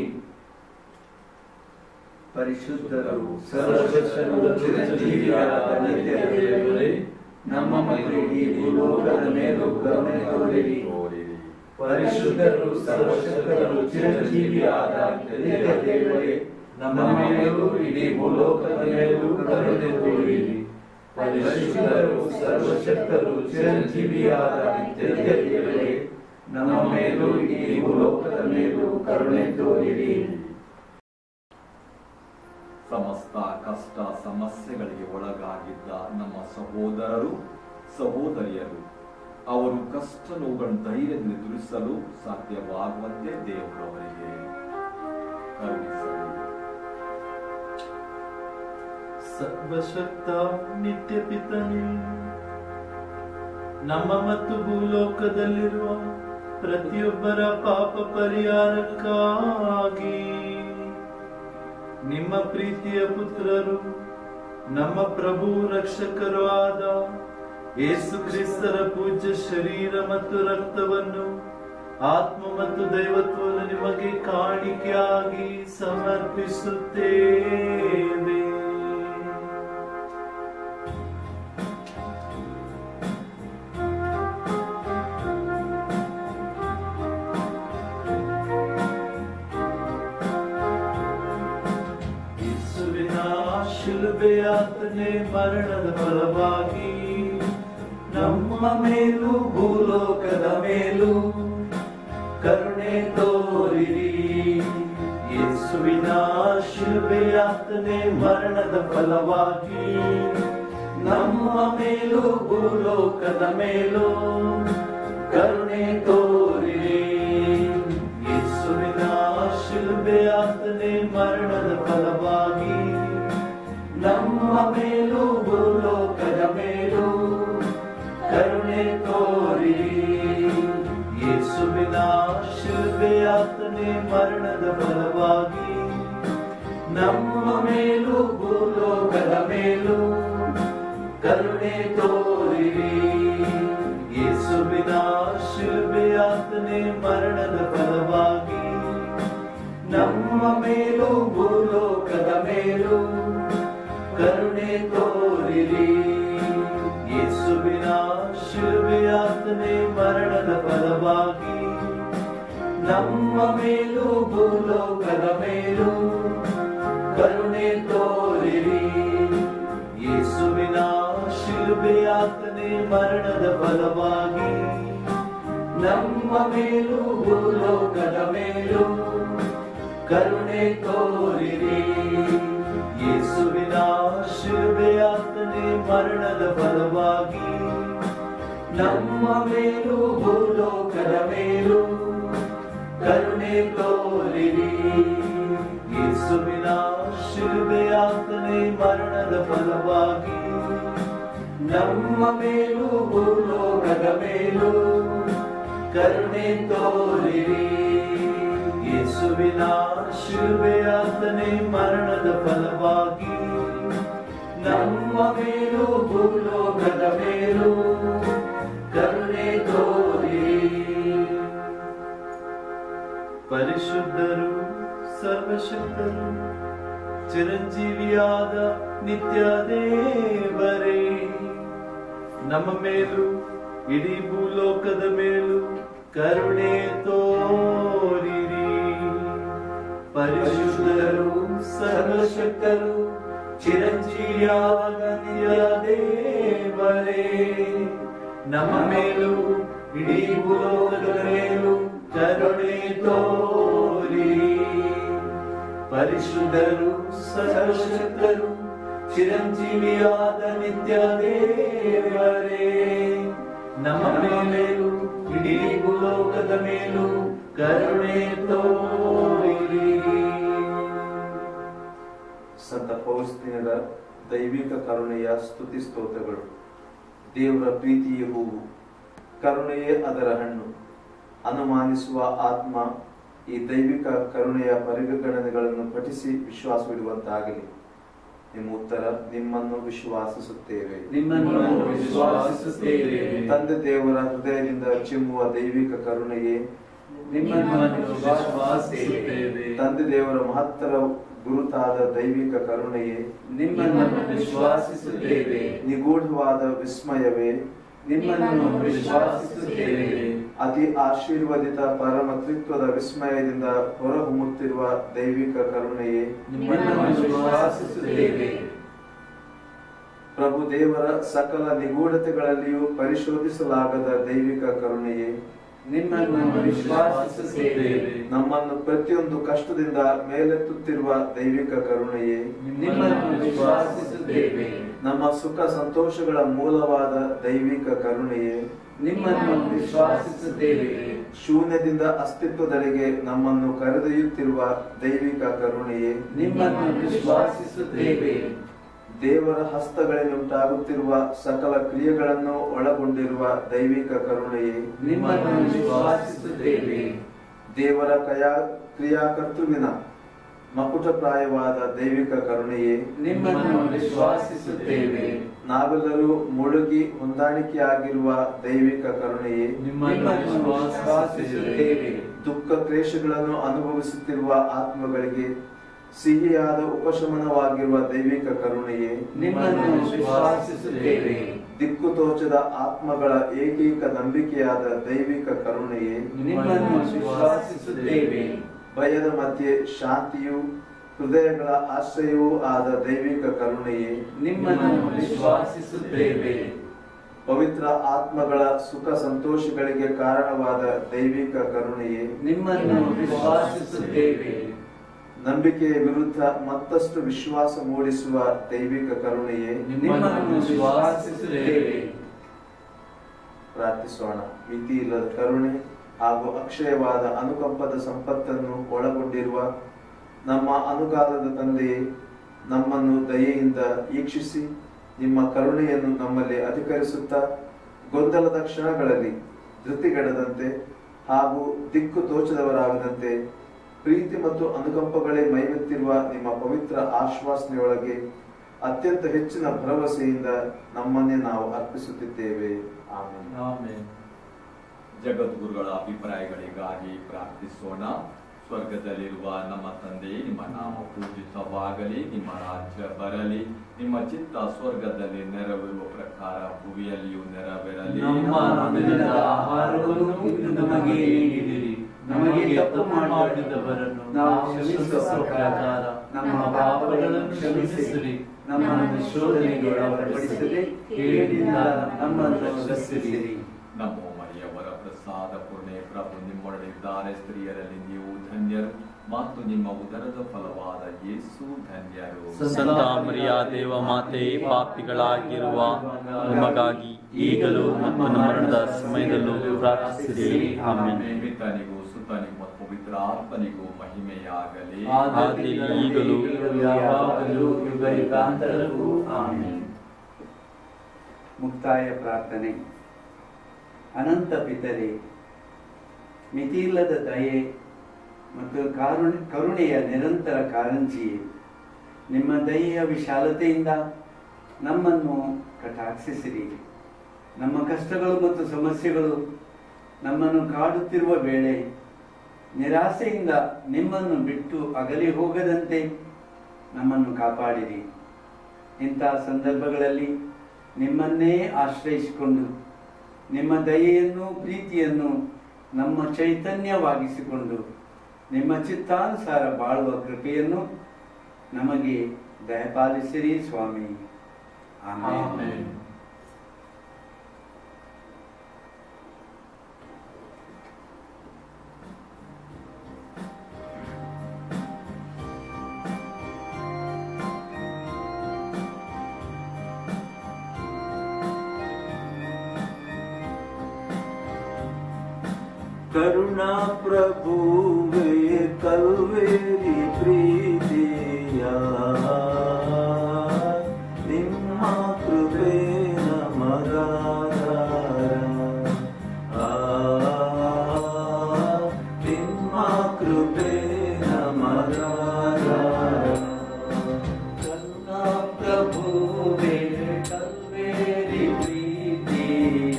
ಪರಿಶುದ್ಧರು ಸರ್ವಶಕ್ತರು ಚಿರಂಜೀವಿಯಾದ ನಿತ್ಯ ದೇವರೇ ನಮ್ಮ ಮತ್ತು ಇಡೀ ಭೂಲೋಕದ ಮೇಲೂ ಕರುಣೆ ತೋರಿರಿ ತೋರಿರಿ. ಪರಿಶುದ್ಧರು ಸರ್ವಶಕ್ತರು ಚಿರಂಜೀವಿಯಾದ ನಿತ್ಯ ದೇವರೇ ನಮ್ಮ ಮೇಲೂ ಇಡೀ ಭೂಲೋಕದ ಮೇಲೂ ಕರುಣೆ ತೋರಿರಿ ಪರಿಶುದ್ಧರು ಸರ್ವಶಕ್ತರು ಚಿರಂಜೀವಿಯಾದ ನಿತ್ಯ ದೇವರೇ ನಮ್ಮ ಮೇಲೂ ಇಡೀ ಭೂಲೋಕದ ಮೇಲೂ ಕರುಣೆ ತೋರಿರಿ ಸಮಸ್ತ ಕಷ್ಟ ಸಮಸ್ಯೆಗಳಿಗೆ ಒಳಗಾಗಿದ್ದ ನಮ್ಮ ಸಹೋದರರು ಸಹೋದರಿಯರು ಅವರು ಕಷ್ಟ ನೋವುಗಳನ್ನು ಧೈರ್ಯದಿಂದ ಎದುರಿಸಲು ಸಾಧ್ಯವಾಗುವಂತೆ ದೇವರು ಅವರಿಗೆ ಕರುಣಿಸಲಿ ಸರ್ವಶಕ್ತ ನಿತ್ಯ ಪಿತನೇ ನಮ್ಮ ಮತ್ತು ಭೂಲೋಕದಲ್ಲಿರುವ ಪ್ರತಿಯೊಬ್ಬರ ಪಾಪ ಪರಿಹಾರಕ್ಕಾಗಿ ನಿಮ್ಮ ಪ್ರೀತಿಯ ಪುತ್ರರು ನಮ್ಮ ಪ್ರಭು ರಕ್ಷಕರು ಆದ ಯೇಸು ಕ್ರಿಸ್ತರ ಪೂಜ್ಯ ಶರೀರ ಮತ್ತು ರಕ್ತವನ್ನು ಆತ್ಮ ಮತ್ತು ದೈವತ್ವವನ್ನು ನಿಮಗೆ ಕಾಣಿಕೆಯಾಗಿ ಸಮರ್ಪಿಸುತ್ತೇವೆ ಯೇಸುವಿನ ಶಿಲುಬೆಯಾತನೆ ಮರಣದ ಫಲವಾಗಿ ನಮ್ಮ ಮೇಲೂ ಭೂಲೋಕದ ಮೇಲೂ ಕರುಣೆ ತೋರಿರಿ ಯೇಸುವಿನ ಶಿಲುಬೆಯಾತನೆ ಮರಣದ ಫಲವಾಗಿ ನಮ್ಮ ಮೇಲೂ ಭೂಲೋಕದ ಮೇಲೂ ಕರುಣೆ ತೋರಿರಿ ಯೇಸುವಿನ ಶಿಲುಬೆಯಾತನೆ ಮರಣದ ಫಲವಾಗಿ ನಮ್ಮ ಮೇಲೂ ಭೂಲೋಕದ ಮೇಲೂ ಕರುಣೆ ತೋರಿರಿ ಯೇಸುವಿನ ಶಿಲ್ಬೆಯಾತನೆ ಮರಣದ ಫಲವಾಗಿ ನಮ್ಮ ಮೇಲೂ ಭೂಲೋಕದ ಮೇಲೂ ಕರುಣೆ ತೋರಿರಿ ಯೇಸುವಿನ ಶಿಲ್ಬೆಯಾತನೆ ಮರಣದ ಫಲವಾಗಿ ನಮ್ಮ ಮೇಲೂ ಭೂಲೋಕದ ಮೇಲೂ ಕರುಣೆ ತೋರಿರಿ ಯೇಸುವಿನ ಶಿಲುಬೆಯಾತನೆ ಮರಣದ ಫಲವಾಗಿ ನಮ್ಮ ಮೇಲೂ ಭೂಲೋಕದ ಮೇಲೂ ಕರುಣೆ ತೋರಿರಿ ಯೇಸುವಿನ ಶಿಲುಬೆಯಾತನೆ ಮರಣದ ಫಲವಾಗಿ ನಮ್ಮ ಮೇಲೂ ಭೂಲೋಕದ ಮೇಲೂ ಕರುಣೆ ತೋರಿರಿ ಯೇಸುವಿನ ಶಿಲುಬೆಯಾತನೆ ಮರಣದ ಫಲವಾಗಿ ನಮ್ಮ ಮೇಲೂ ಭೂಲೋಕದ ಮೇಲೂ ಕರುಣೆ ತೋರಿರಿ ಯೇಸುವಿನ ಶಿಲುಬೆಯಾತನೆ ಮರಣದ ಫಲವಾಗಿ ನಮ್ಮ ಮೇಲೂ ಭೂಲೋಕದ ಮೇಲೂ ಕರುಣೆ ತೋರಿರಿ ಯೇಸುವಿನ ಶಿಲುಬೆಯಾತನೆ ಮರಣದ ಫಲವಾಗಿ ನಮ್ಮ ಮೇಲೂ ಭೂಲೋಕದ ಮೇಲೂ ಕರುಣೆ ತೋರಿರಿ ಪರಿಶುದ್ಧರು ಸರ್ವಶಕ್ತರು ಚಿರಂಜೀವಿಯಾದ ನಿತ್ಯ ದೇವರೇ ನಮ್ಮ ಮೇಲೂ ಇಡೀ ಭೂಲೋಕದ ಮೇಲೂ ಕರುಣೆ ತೋರಿರಿ ಪರಿಶುದ್ಧರು ಸರ್ವಶಕ್ತರು ಚಿರಂಜೀವಿಯಾದ ನಿತ್ಯ ದೇವರೇ ನಮ್ಮ ಮೇಲೂ ಇಡೀ ಭೂಲೋಕದ ಮೇಲೂ ಕರುಣೆ ತೋರಿರಿ ಪರಿಶುದ್ಧರು ಸರ್ವಶಕ್ತರು ಚಿರಂಜೀವಿಯಾದ ನಿತ್ಯ ದೇವರೇ ನಮ್ಮ ಮೇಲೂ ಇಡೀ ಭೂಲೋಕದ ಮೇಲೂ ಕರುಣೆ ತೋರಿರಿ ಸಂತ ಪೌಸ್ತಿನರ ದೈವಿಕ ಕರುಣೆಯ ಸ್ತುತಿ ಸ್ತೋತ್ರಗಳು ದೇವರ ಪ್ರೀತಿಯ ಹೂವು ಕರುಣೆಯೇ ಅದರ ಹಣ್ಣು ಅನುಮಾನಿಸುವ ಆತ್ಮ ಈ ದೈವಿಕ ಕರುಣೆಯ ಪರಿಗಣನೆಗಳನ್ನು ಪಠಿಸಿ ವಿಶ್ವಾಸವಿಡುವಂತಾಗಲಿ ನಿಮ್ಮ ಉತ್ತರ ನಿಮ್ಮನ್ನು ವಿಶ್ವಾಸಿಸುತ್ತೇವೆ ನಿಮ್ಮನ್ನು ವಿಶ್ವಾಸಿಸುತ್ತೇವೆ ತಂದೆ ದೇವರ ಹೃದಯದಿಂದ ಚಿಮ್ಮುವ ದೈವಿಕ ಕರುಣೆಯೇ ನಿಮ್ಮನ್ನು ವಿಶ್ವಾಸಿಸುತ್ತೇವೆ ತಂದೆ ದೇವರ ಮಹತ್ತರ ಗುರುತಾದ ದೈವಿಕ ಕರುಣೆಯೇ ನಿಮ್ಮನ್ನು ವಿಶ್ವಾಸಿಸುತ್ತೇವೆ ನಿಗೂಢವಾದ ವಿಸ್ಮಯವೇ ನಿಮ್ಮನ್ನು ವಿಶ್ವಾಸಿಸುತ್ತೇವೆ ಅತಿ ಆಶೀರ್ವದಿತ ಪರಮತ್ರಿತ್ವದ ವಿಸ್ಮಯದಿಂದ ಹೊರಹೊಮ್ಮುತ್ತಿರುವ ದೈವಿಕ ಕರುಣೆಯೇ ನಿಮ್ಮನ್ನು ವಿಶ್ವಾಸಿಸುತ್ತೇವೆ ಪ್ರಭು ದೇವರ ಸಕಲ ನಿಗೂಢತೆಗಳಲ್ಲಿಯೂ ಪರಿಶೋಧಿಸಲಾಗದ ದೈವಿಕ ಕರುಣೆಯೇ ನಿಮ್ಮನ್ನು ವಿಶ್ವಾಸಿಸುತ್ತೇವೆ ನಮ್ಮನ್ನು ಪ್ರತಿಯೊಂದು ಕಷ್ಟದಿಂದ ಮೇಲೆತ್ತುತ್ತಿರುವ ದೈವಿಕ ಕರುಣೆಯೇ ನಿಮ್ಮನ್ನು ವಿಶ್ವಾಸಿಸುತ್ತೇವೆ ನಮ್ಮ ಸುಖ ಸಂತೋಷಗಳ ಮೂಲವಾದ ದೈವಿಕ ಕರುಣೆಯೇ ನಿಮ್ಮನ್ನು ವಿಶ್ವಾಸಿಸುತ್ತೇವೆ ಶೂನ್ಯದಿಂದ ಅಸ್ತಿತ್ವದೆಡೆಗೆ ನಮ್ಮನ್ನು ಕರೆದೊಯ್ಯುತ್ತಿರುವ ದೈವಿಕ ಕರುಣೆಯೇ ನಿಮ್ಮನ್ನು ವಿಶ್ವಾಸಿಸುತ್ತೇವೆ ದೇವರ ಹಸ್ತಗಳಿಂದುಂಟಾಗುತ್ತಿರುವ ಸಕಲ ಕ್ರಿಯೆಗಳನ್ನು ಒಳಗೊಂಡಿರುವ ದೈವಿಕ ಕರುಣೆಯೇ ನಿಮ್ಮನ್ನು ವಿಶ್ವಾಸಿಸುತ್ತೇವೆ ದೇವರ ಕಯಾ ಕ್ರಿಯಾಕರ್ತೃವಿನ ಮಕುಟಪ್ರಾಯವಾದ ದೈವಿಕ ಕರುಣೆಯೇ ನಿಮ್ಮನ್ನು ವಿಶ್ವಾಸಿಸುತ್ತೇವೆ ನಾವೆಲ್ಲರೂ ಮುಳುಗಿ ಹೊಂದಾಣಿಕೆಯಾಗಿರುವ ದೈವಿಕ ಕರುಣೆಯೇ ನಿಮ್ಮನ್ನು ವಿಶ್ವಾಸಿಸುತ್ತೇವೆ ದುಃಖ ಕ್ಲೇಶಗಳನ್ನು ಅನುಭವಿಸುತ್ತಿರುವ ಆತ್ಮಗಳಿಗೆ ಸಿಹಿಯಾದ ಉಪಶಮನವಾಗಿರುವ ದೈವಿಕ ಕರುಣೆಯೇ ನಿಮ್ಮನ್ನು ವಿಶ್ವಾಸಿಸುತ್ತೇವೆ ದಿಕ್ಕು ತೋಚದ ಆತ್ಮಗಳ ಏಕೈಕ ನಂಬಿಕೆಯಾದ ದೈವಿಕ ಕರುಣೆಯೇ ನಿಮ್ಮನ್ನು ವಿಶ್ವಾಸಿಸುತ್ತೇವೆ ಭಯದ ಮಧ್ಯೆ ಶಾಂತಿಯೂ ಹೃದಯಗಳ ಆಶ್ರಯವೂ ಆದ ದೈವಿಕ ಕರುಣೆಯೇ ನಿಮ್ಮನ್ನು ವಿಶ್ವಾಸಿಸುತ್ತೇವೆ ಪವಿತ್ರ ಆತ್ಮಗಳ ಸುಖ ಸಂತೋಷಗಳಿಗೆ ಕಾರಣವಾದ ದೈವಿಕ ಕರುಣೆಯೇ ನಿಮ್ಮನ್ನು ವಿಶ್ವಾಸಿಸುತ್ತೇವೆ ನಂಬಿಕೆಯ ವಿರುದ್ಧ ಮತ್ತಷ್ಟು ವಿಶ್ವಾಸ ಮೂಡಿಸುವ ದೈವಿಕ ಕರುಣೆಯೇ ನಿಮ್ಮನ್ನು ವಿಶ್ವಾಸಿಸುತ್ತೇವೆ ಪ್ರಾರ್ಥಿಸೋಣ ಮಿತಿ ಇಲ್ಲದ ಕರುಣೆ ಹಾಗೂ ಅಕ್ಷಯವಾದ ಅನುಕಂಪದ ಸಂಪತ್ತನ್ನು ಒಳಗೊಂಡಿರುವ ನಮ್ಮ ಅನುಗಾಲದ ತಂದೆಯೇ ನಮ್ಮನ್ನು ದಯೆಯಿಂದ ಈಕ್ಷಿಸಿ ನಿಮ್ಮ ಕರುಣೆಯನ್ನು ನಮ್ಮಲ್ಲಿ ಅಧಿಕರಿಸುತ್ತಾ ಗೊಂದಲದ ಕ್ಷಣಗಳಲ್ಲಿ ಧೃತಿಗೆಡದಂತೆ ಹಾಗೂ ದಿಕ್ಕು ತೋಚದವರಾಗದಂತೆ ಪ್ರೀತಿ ಮತ್ತು ಅನುಕಂಪಗಳೇ ಮೈವೆತ್ತಿರುವ ನಿಮ್ಮ ಪವಿತ್ರ ಆಶ್ವಾಸನೆಯೊಳಗೆ ಅತ್ಯಂತ ಹೆಚ್ಚಿನ ಭರವಸೆಯಿಂದ ನಮ್ಮನ್ನೇ ನಾವು ಅರ್ಪಿಸುತ್ತಿದ್ದೇವೆ ಆಮೇಲೆ ಆಮೇನ್. ಜಗದ್ಗುರುಗಳ ಅಭಿಪ್ರಾಯಗಳಿಗಾಗಿ ಪ್ರಾರ್ಥಿಸೋಣ ಸ್ವರ್ಗದಲ್ಲಿರುವ ನಮ್ಮ ತಂದೆ ನಿಮ್ಮ ನಾಮ ಪೂಜಿತವಾಗಲಿ ನಿಮ್ಮ ರಾಜ್ಯ ಬರಲಿ ನಿಮ್ಮ ಚಿತ್ತ ಸ್ವರ್ಗದಲ್ಲಿ ನೆರವೇರುವ ಪ್ರಕಾರ ಭುವಿಯಲ್ಲಿಯೂ ನೆರವೇರಲಿ ನಮ್ಮ ಅನುದಿನದ ಆಹಾರವನ್ನು ಇಂದು ನಮಗೆ ನೀಡಿರಿ ನಮಗೆ ತಪ್ಪು ಮಾಡಿದವರನ್ನು ನಾವು ಕ್ಷಮಿಸುವ ಪ್ರಕಾರ ನಮ್ಮ ಪಾಪಗಳನ್ನು ಕ್ಷಮಿಸಿರಿ ನಮ್ಮನ್ನು ಶೋಧನೆಗೆ ಒಳಪಡಿಸದೆ ಕೇಳಿನಿಂದ ನಮ್ಮನ್ನು ರಕ್ಷಿಸಿರಿ ನಮೋ ಮರಿಯವರ ಪ್ರಸಾದ ಪುಣ್ಯ ಪ್ರಭು ನಿಮ್ಮೊಡನಿದ್ದಾರೆ ಸ್ತ್ರೀಯರಲ್ಲಿ ನೀವು ಧನ್ಯರು ಮತ್ತು ನಿಮ್ಮ ಉದರದ ಫಲವಾದ ಯೇಸು ಧನ್ಯರು ಸಂತ ಮರಿಯ ದೇವ ಮಾತೆ ಪಾಪಿಗಳಾಗಿರುವ ನಮಗಾಗಿ ಈಗಲೂ ನಮ್ಮ ಮರಣದ ಸಮಯದಲ್ಲೂ ಪ್ರಾರ್ಥಿಸಿರಿ ಆಮೇಲೆ ಪಿತನಿಗೂ ಸುತನಿಗೂ ಮತ್ತು ಪವಿತ್ರ ಆತ್ಮನಿಗೂ ಮಹಿಮೆಯಾಗಲಿ ಆದಿಯಲ್ಲಿ ಈಗಲೂ ಯಾವಾಗಲೂ ಯುಗ ಯುಗಾಂತರಕ್ಕೂ ಆಮೆನ್ ಮುಕ್ತಾಯ ಪ್ರಾರ್ಥನೆ ಅನಂತ ಪಿತರೆ ಮಿತಿಯಿಲ್ಲದ ದಯೆ ಮತ್ತು ಕಾರುಣ್ ಕರುಣೆಯ ನಿರಂತರ ಕಾರಂಜಿಯೇ ನಿಮ್ಮ ದಯೆಯ ವಿಶಾಲತೆಯಿಂದ ನಮ್ಮನ್ನು ಕಟಾಕ್ಷಿಸಿರಿ ನಮ್ಮ ಕಷ್ಟಗಳು ಮತ್ತು ಸಮಸ್ಯೆಗಳು ನಮ್ಮನ್ನು ಕಾಡುತ್ತಿರುವ ವೇಳೆ ನಿರಾಸೆಯಿಂದ ನಿಮ್ಮನ್ನು ಬಿಟ್ಟು ಅಗಲಿ ಹೋಗದಂತೆ ನಮ್ಮನ್ನು ಕಾಪಾಡಿರಿ ಇಂಥ ಸಂದರ್ಭಗಳಲ್ಲಿ ನಿಮ್ಮನ್ನೇ ಆಶ್ರಯಿಸಿಕೊಂಡು ನಿಮ್ಮ ದಯೆಯನ್ನು ಪ್ರೀತಿಯನ್ನು ನಮ್ಮ ಚೈತನ್ಯವಾಗಿಸಿಕೊಂಡು ನಿಮ್ಮ ಚಿತ್ತಾನುಸಾರ ಬಾಳುವ ಕೃಪೆಯನ್ನು ನಮಗೆ ದಯಪಾಲಿಸಿರಿ ಸ್ವಾಮಿ ಆಮೇಲೆ ಆಮೆನ್. ಕರುಣಾ ಪ್ರಭುವೇ ಕಲ್ವೇರಿ ಪ್ರೀತಿಯ ನಿಮ್ಮ ಕೃಪೆ ನಮಗಾರ ನಿಮ್ಮ ಕೃಪೆ ನಮಗಾರ ಕರುಣಾ ಪ್ರಭುವೇ ಕಲ್ವೇರಿ ಪ್ರೀತಿಯ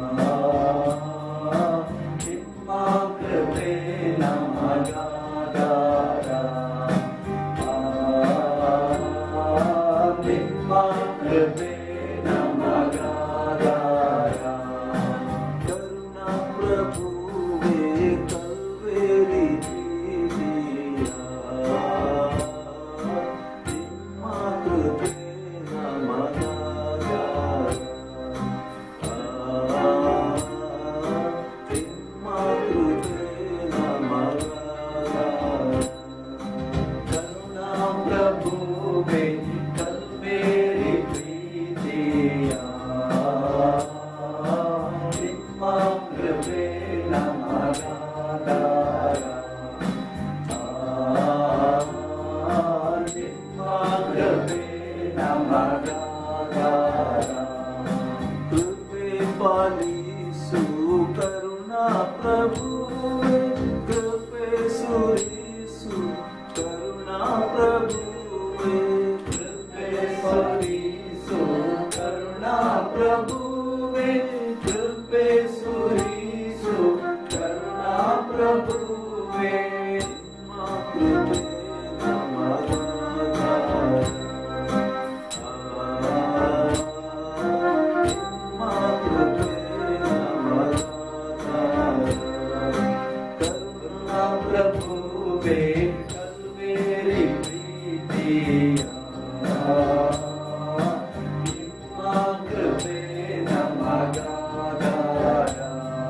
ನಿಮ್ಮ ಕೃಪೆ ನಮಗಾಧಾರ. ಆ, ನಿಮ್ಮ ಕೃಪೆ ನಮಗಾಧಾರ. ಕರುಣಾ ಪ್ರಭುವೇ ಕಲ್ವೇರಿ ಪ್ರೀತಿಯ ನಿಮ್ಮ ಕೃಪೆ ನಮಗಾರ ನಿಮ್ಮ ಕೃಪೆ ನಮಗಾರ ಕರುಣಾ ಪ್ರಭುವೇ ಕಲ್ವೇರಿ ಪ್ರೀತಿಯ ನಿಮ್ಮ ಕೃಪೆ ನಮಗಾಧಾರ. ಆ, ನಿಮ್ಮ ಕೃಪೆ ನಮಗಾಧಾರ. ಕೃಪೆ ಪಾಲಿಸು ಕರುಣಾ ಪ್ರಭುವೇ ಕೃಪೆ ಸುರಿಸು ಕರುಣಾ ಪ್ರಭುವೇ ಕೃಪೆ ಸುರಿಸು ಕರುಣಾ ಪ್ರಭುವೇ ಕೃಪೆ ಸುರಿಸು ಕರುಣಾ ಪ್ರಭುವೇ ನಿಮ್ಮ ಕೃಪೆ ನಿಮ್ಮ ಕೃಪೆ ಕರುಣಾ ಪ್ರಭುವೇ ಕಲ್ವೇರಿ ಪ್ರೀತಿಯ ನಿಮ್ಮ ಕೃಪೆ ನಮಗಾಧಾರ.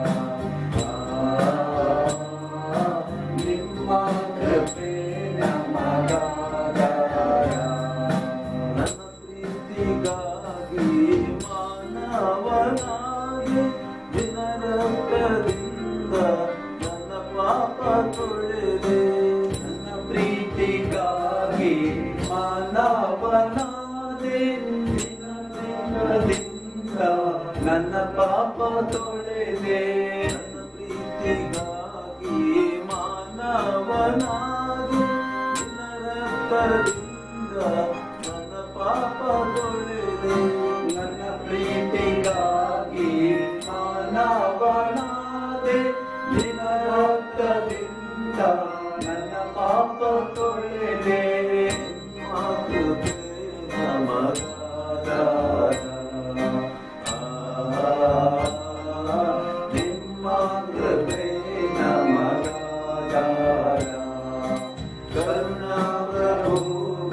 ನಿಮ್ಮ ಕೃಪೆ ನಮಗಾಧಾರ. ನನ್ನ ಪ್ರೀತಿಗಾಗಿ ಮಾನವನಾಗಿ ದಿನರಕ್ತದಿಂದ ನನ್ನ ಪಾಪ ತೊಳೆದೆ ನನ್ನ ಪ್ರೀತಿಗಾಗಿ ಮಾನವನಾದೆ ನಿನ್ನಿಂದ ನನ್ನ ಪಾಪ ತೊಳೆದೆ ನನ್ನ ಪ್ರೀತಿಗಾಗಿ ಮಾನವನಾಗಿ ದಿನರಕ್ತದಿಂದ ನನ್ನ ಪಾಪ ತೊಳೆದೆ ನನ್ನ ಪ್ರೀತಿಗಾಗಿ ಮಾನವನಾದೆ ನಿನ್ನ ರಕ್ತದಿಂದ ನನ್ನ ಪಾಪ ತೊಳೆದೆ ನಿಮ್ಮ ಕೃಪೆ ನಮಗಾದ ನಿಮ್ಮ ಕೃಪೆ ನಮಗಾಧಾರ. ಕರುಣಾ ಪ್ರಭುವೇ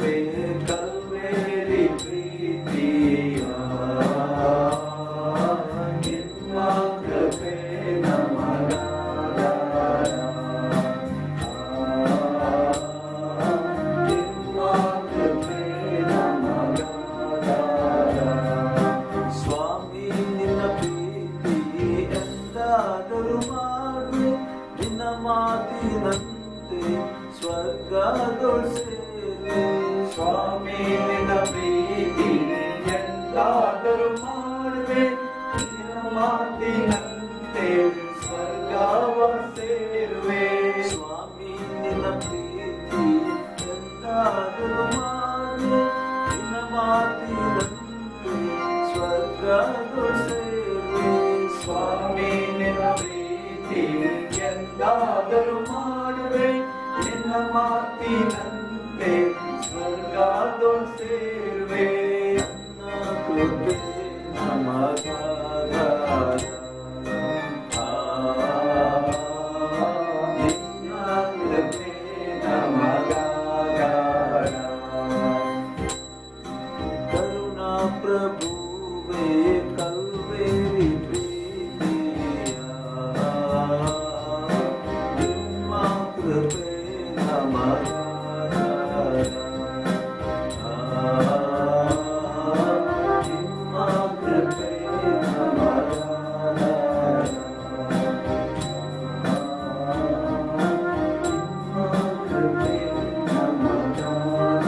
ಸ್ವರ್ಗದೊಳ್ ಸೇರಿ ಸ್ವಾಮಿ ನಿನ್ನ ಪ್ರೀತಿ ಎಂದಾದರೂ ಮಾಡುವೆ ನಿನ್ನ ಮಾತಿನಂತೆ ಸ್ವರ್ಗವ ಸೇರುವೆ ಸ್ವಾಮಿ ನಿನ್ನ ಪ್ರೀತಿ ಎಂದಾದರೂ ಮಾಡಿ ನಿನ್ನ ಮಾತಿನಂತೆ ಸ್ವರ್ಗದೊಳ್ ಸೇರಿ ಸ್ವಾಮಿ ನಿನ್ನ ಪ್ರೀತಿ ಎಂದಾದರೂ ಮಾಡುವೆ ನಿನ್ನ ಮಾತಿನಂತೆ ಸ್ವರ್ಗದೊಳ್ ಸೇರುವೆ ನನ್ನ ಕೃಪೆ ನಮಗಾಧಾರ. ಆ, ನಿನ್ನ ಕೃಪೆ ಕರುಣಾ ಪ್ರಭುವೇ ಕಲ್ವೇರಿ ಪ್ರೀತಿಯ ನಿಮ್ಮ ಕೃಪೆ ನಮಗಾಧಾರ. ಆ, ನಿಮ್ಮ ಕೃಪೆ ನಮಗಾಧಾರ. ನಿಮ್ಮ ಕೃಪೆ ನಮಗಾಧಾರ.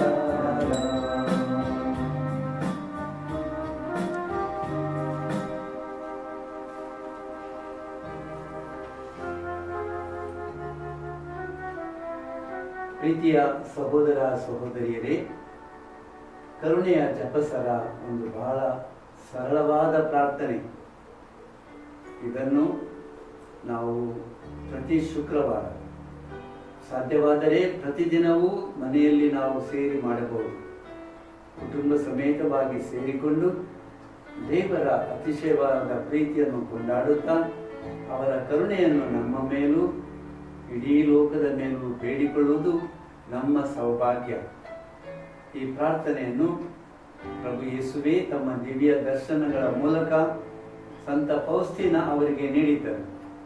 ಪ್ರೀತಿಯ ಸಹೋದರ ಸಹೋದರಿಯರೇ ಕರುಣೆಯ ಜಪಸರ ಒಂದು ಬಹಳ ಸರಳವಾದ ಪ್ರಾರ್ಥನೆ ಇದನ್ನು ನಾವು ಪ್ರತಿ ಶುಕ್ರವಾರ ಸಾಧ್ಯವಾದರೆ ಪ್ರತಿದಿನವೂ ಮನೆಯಲ್ಲಿ ನಾವು ಸೇರಿ ಮಾಡಬಹುದು ಕುಟುಂಬ ಸಮೇತವಾಗಿ ಸೇರಿಕೊಂಡು ದೇವರ ಅತಿಶಯವಾದ ಪ್ರೀತಿಯನ್ನು ಕೊಂಡಾಡುತ್ತಾ ಅವರ ಕರುಣೆಯನ್ನು ನಮ್ಮ ಮೇಲೂ ಇಡೀ ಲೋಕದ ಮೇಲೂ ಬೇಡಿಕೊಳ್ಳುವುದು ನಮ್ಮ ಸೌಭಾಗ್ಯ ಈ ಪ್ರಾರ್ಥನೆಯನ್ನು ಪ್ರಭು ಯೇಸುವೇ ತಮ್ಮ ದಿವ್ಯ ದರ್ಶನಗಳ ಮೂಲಕ ಸಂತ ಫೌಸ್ತಿನ ಅವರಿಗೆ ನೀಡಿದ್ದರು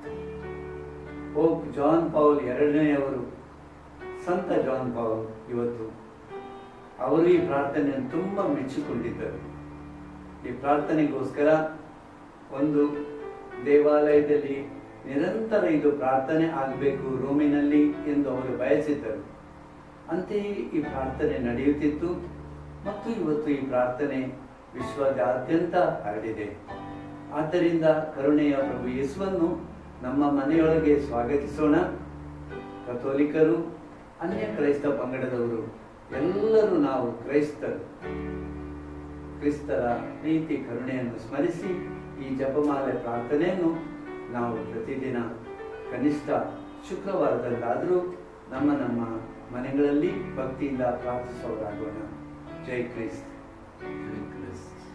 ಪೋಪ್ ಜಾನ್ ಪೌಲ್ ಎರಡನೆಯವರು ಸಂತ ಜಾನ್ ಪೌಲ್ ಇವತ್ತು ಅವರು ಈ ಪ್ರಾರ್ಥನೆಯನ್ನು ತುಂಬಾ ಮೆಚ್ಚಿಕೊಂಡಿದ್ದರು ಈ ಪ್ರಾರ್ಥನೆಗೋಸ್ಕರ ಒಂದು ದೇವಾಲಯದಲ್ಲಿ ನಿರಂತರ ಇದು ಪ್ರಾರ್ಥನೆ ಆಗಬೇಕು ರೂಮಿನಲ್ಲಿ ಎಂದು ಅವರು ಬಯಸಿದ್ದರು ಅಂತೆಯೇ ಈ ಪ್ರಾರ್ಥನೆ ನಡೆಯುತ್ತಿತ್ತು ಮತ್ತು ಇವತ್ತು ಈ ಪ್ರಾರ್ಥನೆ ವಿಶ್ವದಾದ್ಯಂತ ಹರಡಿದೆ ಆದ್ದರಿಂದ ಕರುಣೆಯ ಪ್ರಭು ಯೇಸುವನ್ನು ನಮ್ಮ ಮನೆಯೊಳಗೆ ಸ್ವಾಗತಿಸೋಣ ಕಥೋಲಿಕರು ಅನ್ಯ ಕ್ರೈಸ್ತ ಪಂಗಡದವರು ಎಲ್ಲರೂ ನಾವು ಕ್ರೈಸ್ತರು ಕ್ರಿಸ್ತರ ಪ್ರೀತಿ ಕರುಣೆಯನ್ನು ಸ್ಮರಿಸಿ ಈ ಜಪಮಾಲೆ ಪ್ರಾರ್ಥನೆಯನ್ನು ನಾವು ಪ್ರತಿದಿನ ಕನಿಷ್ಠ ಶುಕ್ರವಾರದಲ್ಲಾದರೂ ನಮ್ಮ ನಮ್ಮ ಮನೆಗಳಲ್ಲಿ ಭಕ್ತಿಯಿಂದ ಪ್ರಾರ್ಥಿಸೋರಾಗೋಣ ಜೈ ಕ್ರಿಸ್ತ್ ಜೈ ಕ್ರಿಸ್ತ